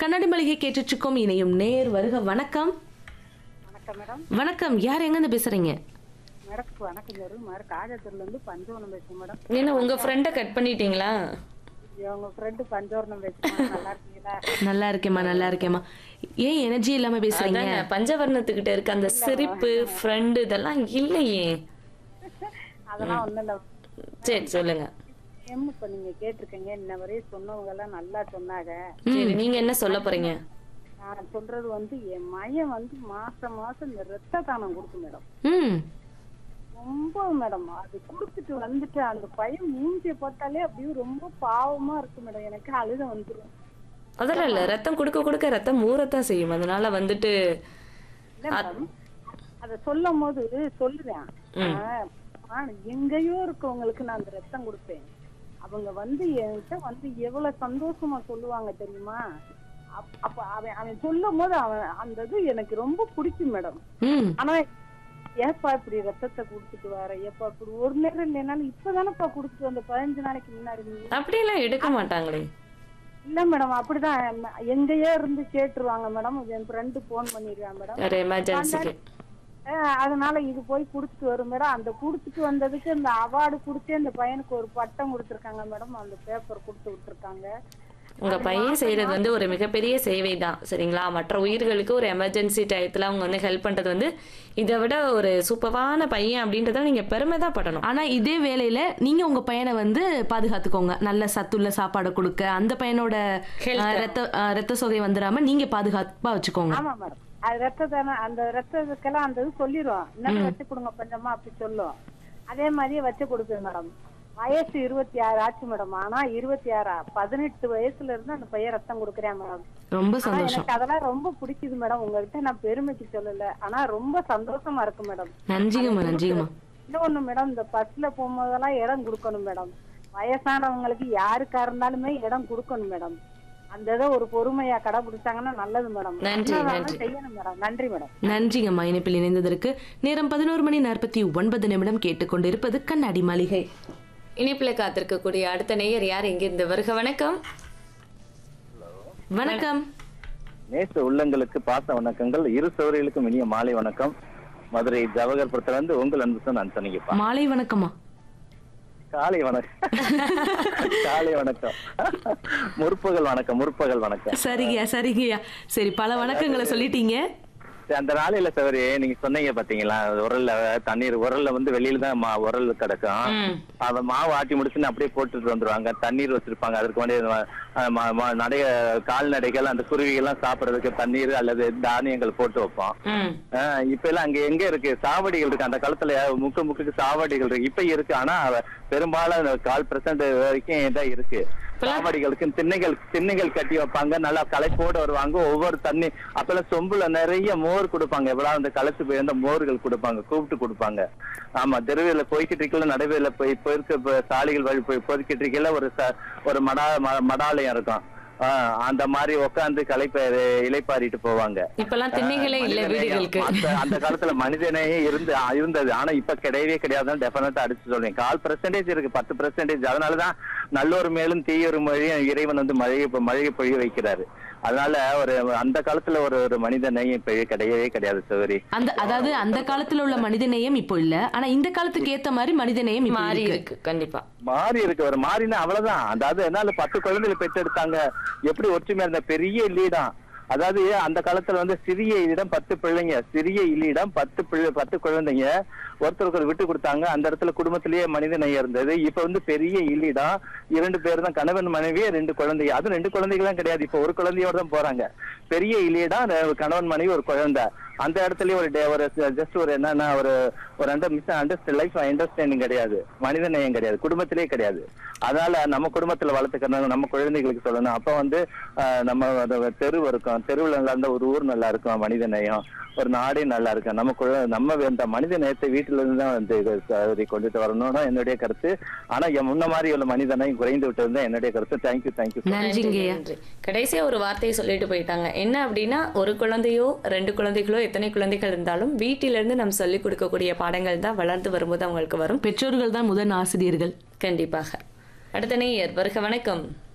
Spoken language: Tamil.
கண்ணாடி மளிகை கேட்டுச்சுக்கும் இணையும் நேர் வருக வணக்கம் வணக்கம் மேடம் வணக்கம் யார் எங்கேருந்து பேசுறீங்க மேடம் வணக்கம் சார் மேடம் காஜாத்தூர்ல இருந்து பஞ்சவர்ணம் பேசுறேன் மேடம் என்ன உங்க ஃப்ரெண்டை கட் பண்ணிட்டீங்களா உங்க ஃப்ரெண்டு பஞ்சவர்ணம் பேசுறேன் நல்லா இருக்கீங்களா நல்லா இருக்கேம்மா நல்லா இருக்கேம்மா ஏன் எனர்ஜி இல்லாம பேசுறீங்க அதானே பஞ்சவர்ணத்துக்கிட்ட இருக்க அந்த சிரிப்பு ஃப்ரெண்டு இதெல்லாம் இல்லையே அதெல்லாம் ஒண்ணும் இல்ல சரி சொல்லுங்க எம் இப்ப நீங்க கேட்டிருக்கீங்க இன்ன வரையும் சொன்னவங்க எல்லாம் நல்லா சொன்னாங்க சரி நீங்க என்ன சொல்ல போறீங்க நான் சொல்றது வந்து என் மையம் வந்து மாசம் மாசம் இந்த ரத்த தானம் கொடுக்கும் மேடம் ம் ரொம்ப மேடம் அது கொடுத்துட்டு வந்துட்டு அந்த பையன் மூஞ்சிய பார்த்தாலே அப்படியே ரொம்ப பாவமா இருக்கு மேடம் எனக்கு அழுத வந்துரும் அதெல்லாம் இல்ல ரத்தம் கொடுக்க கொடுக்க ரத்தம் ஊறத்தான் செய்யும் அதனால வந்துட்டு இல்ல மேடம் அத சொல்லும் போது சொல்லுவேன் ஆஹ், ஆஹ், எங்கேயோ இருக்கவங்களுக்கு நான் அந்த ரத்தம் கொடுப்பேன் அவங்க வந்து என்கிட்ட வந்து எவ்வளவு சந்தோஷமா சொல்லுவாங்க தெரியுமா அப்- அப்ப அவன் அவன் சொல்லும் போது அவன் அந்த இது எனக்கு ரொம்ப பிடிக்கும் மேடம் ம் ஆனா ஏப்பா இப்படி ரத்தத்தை கொடுத்துட்டு வர ஏப்பா இப்படி ஒரு நேரம் இல்லைனாலும் இப்பதானப்பா கொடுத்துட்டு வந்த பதினஞ்சு நாளைக்கு முன்னாடி நீ அப்படியெல்லாம் எடுக்க மாட்டாங்களே இல்ல மேடம் அப்படிதான் எங்கேயோ இருந்து கேட்டுருவாங்க மேடம் என் ஃப்ரெண்டு போன் பண்ணிடுவான் மேடம் ஒரு எமர்ஜென்சிக்கு அஹ் அதனால இது போய் குடுத்துட்டு வரும் மேடம் அந்த குடுத்துட்டு வந்ததுக்கு இந்த அவார்டு கொடுத்து அந்த பையனுக்கு ஒரு பட்டம் கொடுத்துருக்காங்க மேடம் அந்த பேப்பர் கொடுத்து விட்டுருக்காங்க உங்க பையன் செய்யறது வந்து ஒரு மிகப்பெரிய சேவை தான் சரிங்களா மற்ற உயிர்களுக்கு ஒரு எமர்ஜென்சி டயத்துல அவங்க வந்து ஹெல்ப் பண்றது வந்து இதை விட ஒரு சூப்பரான பையன் அப்படின்றத நீங்க பெருமை தான் படணும் ஆனா இதே வேலையில நீங்க உங்க பையனை வந்து பாதுகாத்துக்கோங்க நல்ல சத்துள்ள சாப்பாடு கொடுக்க அந்த பையனோட Health. அஹ், ரத்த அஹ், ரத்த சோகை வந்துடாம நீங்க பாதுகாப்பா வச்சுக்கோங்க ஆமா மேடம் அது ரத்த தானே அந்த ரத்தத்துக்கெல்லாம் அந்த இது சொல்லிடுவோம் இன்னும் வச்சு கொடுங்க கொஞ்சமா அப்படி சொல்லும் அதே மாதிரியே வச்சு கொடுப்பேன் மேடம் வயசு இருபத்தி ஆறு ஆச்சு மேடம் ஆனா இருபத்தி ஆறா பதினெட்டு வயசுல இருந்து அந்த பையன் ரத்தம் கொடுக்குறேன் மேடம் ரொம்ப ஆனா சந்தோஷம் எனக்கு அதெல்லாம் ரொம்ப பிடிக்குது மேடம் உங்ககிட்ட நான் பெருமைக்கு சொல்லல ஆனா ரொம்ப சந்தோஷமா இருக்கு மேடம் நன்றிங்கம்மா நன்றிங்கம்மா இன்னொன்னு மேடம் இந்த பஸ்ல போகும்போதெல்லாம் இடம் கொடுக்கணும் மேடம் வயசானவங்களுக்கு யாருக்கா இருந்தாலுமே இடம் கொடுக்கணும் மேடம் அந்த இதை ஒரு பொறுமையா கடைபிடிச்சாங்கன்னா நல்லது மேடம் நன்றி, என்ன வேணாலும் நன்றி. செய்யணும் மேடம் நன்றி மேடம் நன்றிங்கம்மா இணைப்பில் இணைந்ததற்கு நேரம் பதினோரு மணி நாற்பத்தி ஒன்பது நிமிடம் கேட்டுக்கொண்டிருப்பது கண்ணாடி மாளிகை இணைப்புல காத்திருக்கக்கூடிய அடுத்த நேயர் யார் எங்கிருந்து வருக வணக்கம் வணக்கம் நேச உள்ளங்களுக்கு பாச வணக்கங்கள் இரு சௌரியர்களுக்கும் இனிய மாலை வணக்கம் மதுரை ஜவஹர்புரத்துல இருந்து உங்கள் அன்பு நான் சொன்னீங்கப்பா மாலை வணக்கம்மா காலை வணக்கம் காலை வணக்கம் முற்பகல் வணக்கம் முற்பகல் வணக்கம் சரிங்கய்யா சரிங்கய்யா சரி பல வணக்கங்களை சொல்லிட்டீங்க சரி, அந்த நாளையில சவரி நீங்க சொன்னீங்க பாத்தீங்களா உரல்ல தண்ணீர் உரல்ல வந்து வெளியில தான் மா- உரல் கிடக்கும் ம். அத மாவு ஆட்டி முடிச்சுன்னு அப்படியே போட்டுட்டு வந்துருவாங்க தண்ணீர் வச்சிருப்பாங்க அதுக்கு வேண்டிய அஹ், ம- ம- நடைய கால்நடைகள் அந்த குருவிகள் எல்லாம் சாப்பிடுறதுக்கு தண்ணீர் அல்லது தானியங்கள் போட்டு வைப்போம் ம் ஆஹ் இப்ப எல்லாம் அங்க எங்க இருக்கு சாவடிகள் இருக்கு அந்த காலத்துல முக்கு முக்குக்கு சாவடிகள் இருக்கு இப்ப இருக்கு ஆனா அவ- பெரும்பாலும் அந்த கால் பெர்சன்ட் வரைக்கும் இதான் இருக்கு சாவடிகளுக்கு திண்ணைகள் திண்ணைகள் கட்டி வைப்பாங்க நல்லா களைப்போட வருவாங்க ஒவ்வொரு தண்ணி அப்பெல்லாம் சொம்புல நிறைய மோர் கொடுப்பாங்க எவ்வளவு அந்த களைச்சு போயிருந்த மோர்கள் கொடுப்பாங்க கூப்பிட்டு கொடுப்பாங்க ஆமா தெருவில போய்கிட்டு இருக்கல நடுவில் போய் போயிருக்க இப்ப சாலைகள் வழி போய் போய்கிட்டு இருக்கல ஒரு ச- ஒரு மடா ம- மடாலயம் இருக்கும் ஆஹ் அந்த மாதிரி உட்காந்து களைப்ப இலைப்பாரிட்டு போவாங்க இப்பெல்லாம் திண்ணைகளே இல்ல மனிதநேயம். வீடுகளுக்கு அந்த அந்த காலத்துல மனிதனே இருந்து இருந்தது ஆனா இப்ப கிடையவே கிடையாதுன்னு டெஃபினட்டா அடிச்சு சொல்றேன் கால் பெர்சன்டேஜ் இருக்கு பத்து பெர்சன்டேஜ் அதனாலதான் நல்லொரு மேலும் தீயொரு மொழியும் இறைவன் வந்து மழையை மழையை பொழிய வைக்கிறாரு அதனால ஒரு அந்த காலத்துல ஒரு ஒரு மனித நேயம் இப்ப கிடையவே கிடையாது சௌரி அந்த அதாவது அந்த காலத்துல உள்ள மனிதநேயம் இப்போ இல்ல ஆனா இந்த காலத்துக்கு ஏத்த மாதிரி மனிதநேயம் இப்போ மாறி இருக்கு இருக்கு கண்டிப்பா மாறி இருக்கு ஒரு மாறினா அவ்வளவுதான் அதாவது என்னால பத்து குழந்தைகளை பெற்றெடுத்தாங்க எப்படி ஒற்றுமையா இருந்த பெரிய இல்லீடம் அதாவது அந்த காலத்துல வந்து சிறிய இல்லிடம் பத்து பிள்ளைங்க சிறிய இல்லிடம் பத்து பிள்ளை பத்து குழந்தைங்க ஒருத்தருக்கு விட்டு கொடுத்தாங்க அந்த இடத்துல குடும்பத்திலேயே மனித நேயம் இருந்தது இப்ப வந்து பெரிய இல்லிடம் இரண்டு பேர் தான் கணவன் மனைவியே ரெண்டு குழந்தைங்க அதுவும் ரெண்டு குழந்தைகள்லாம் கிடையாது இப்ப ஒரு குழந்தையோட தான் போறாங்க பெரிய இல்லிடம் கணவன் மனைவி ஒரு குழந்தை அந்த இடத்துலயே ஒரு டே- ஒரு ஜஸ்ட் ஒரு என்னன்னா ஒரு ஒரு under miss under life understanding கிடையாது மனித நேயம் கிடையாது குடும்பத்திலேயே கிடையாது அதனால நம்ம குடும்பத்துல வளர்த்துக்கணும் நம்ம குழந்தைகளுக்கு சொல்லணும் அப்ப வந்து ஆஹ், நம்ம அந்த தெரு இருக்கும் தெருவுல நல்லா இருந்தா ஒரு ஊர் நல்லா இருக்கும் மனித நேயம் ஒரு நாடே நல்லா இருக்கும் நம்ம குழ- நம்ம இந்த மனித நேயத்தை வீட்டுல இருந்து தான் வந்து இது ச- கொண்டுட்டு வரணும்னு என்னுடைய கருத்து ஆனா என் முன்ன மாதிரி உள்ள மனித நேயம் குறைந்து விட்டது தான் என்னுடைய கருத்து தேங்க்யூ தேங்க்யூ நன்றிங்கய்யா நன்றி. கடைசியா ஒரு வார்த்தையை சொல்லிட்டு போயிட்டாங்க என்ன அப்படின்னா ஒரு குழந்தையோ ரெண்டு குழந்தைகளோ எத்தனை குழந்தைகள் இருந்தாலும் வீட்டிலிருந்து நம்ம சொல்லிக் கொடுக்கக்கூடிய பாடங்கள் தான் வளர்ந்து வரும்போது அவங்களுக்கு வரும் பெற்றோர்கள் தான் முதல் ஆசிரியர்கள் கண்டிப்பாக அடுத்த நேயர் வருக வணக்கம்